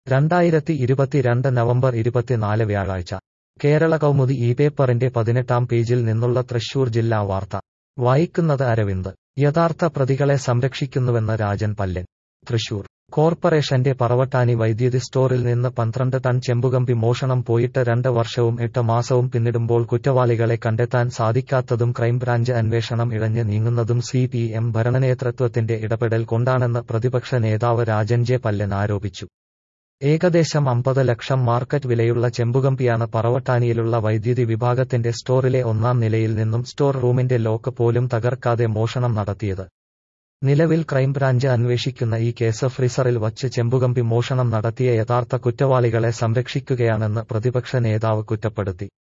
രണ്ടായിരത്തി ഇരുപത്തിരണ്ട് നവംബർ ഇരുപത്തിനാല് വ്യാഴാഴ്ച കേരള കൗമുദി ഈ പേപ്പറിന്റെ പതിനെട്ടാം പേജിൽ നിന്നുള്ള തൃശൂർ ജില്ലാ വാർത്ത വായിക്കുന്നത് അരവിന്ദ് യഥാർത്ഥ പ്രതികളെ സംരക്ഷിക്കുന്നുവെന്ന് രാജൻ പല്ലൻ തൃശൂർ കോർപ്പറേഷന്റെ പറവട്ടാനി വൈദ്യുതി സ്റ്റോറിൽ നിന്ന് പന്ത്രണ്ട് ടൺ ചെമ്പുകമ്പി മോഷണം പോയിട്ട് രണ്ട് വർഷവും എട്ട് മാസവും പിന്നിടുമ്പോൾ കുറ്റവാളികളെ കണ്ടെത്താൻ സാധിക്കാത്തതും ക്രൈംബ്രാഞ്ച് അന്വേഷണം ഇഴഞ്ഞ് നീങ്ങുന്നതും സി പി എം ഭരണനേതൃത്വത്തിന്റെ ഇടപെടൽ കൊണ്ടാണെന്ന് പ്രതിപക്ഷ നേതാവ് രാജൻ ജെ പല്ലൻ ആരോപിച്ചു ഏകദേശം അമ്പത് ലക്ഷം മാർക്കറ്റ് വിലയുള്ള ചെമ്പുകമ്പിയാണ് പറവട്ടാനിയിലുള്ള വൈദ്യുതി വിഭാഗത്തിന്റെ സ്റ്റോറിലെ ഒന്നാം നിലയിൽ നിന്നും സ്റ്റോർ റൂമിന്റെ ലോക്ക് പോലും തകർക്കാതെ മോഷണം നടത്തിയത് നിലവിൽ ക്രൈംബ്രാഞ്ച് അന്വേഷിക്കുന്ന ഈ കേസ് ഫ്രീസറിൽ വച്ച് ചെമ്പുകമ്പി മോഷണം നടത്തിയ യഥാർത്ഥ കുറ്റവാളികളെ സംരക്ഷിക്കുകയാണെന്ന് പ്രതിപക്ഷ നേതാവ് കുറ്റപ്പെടുത്തി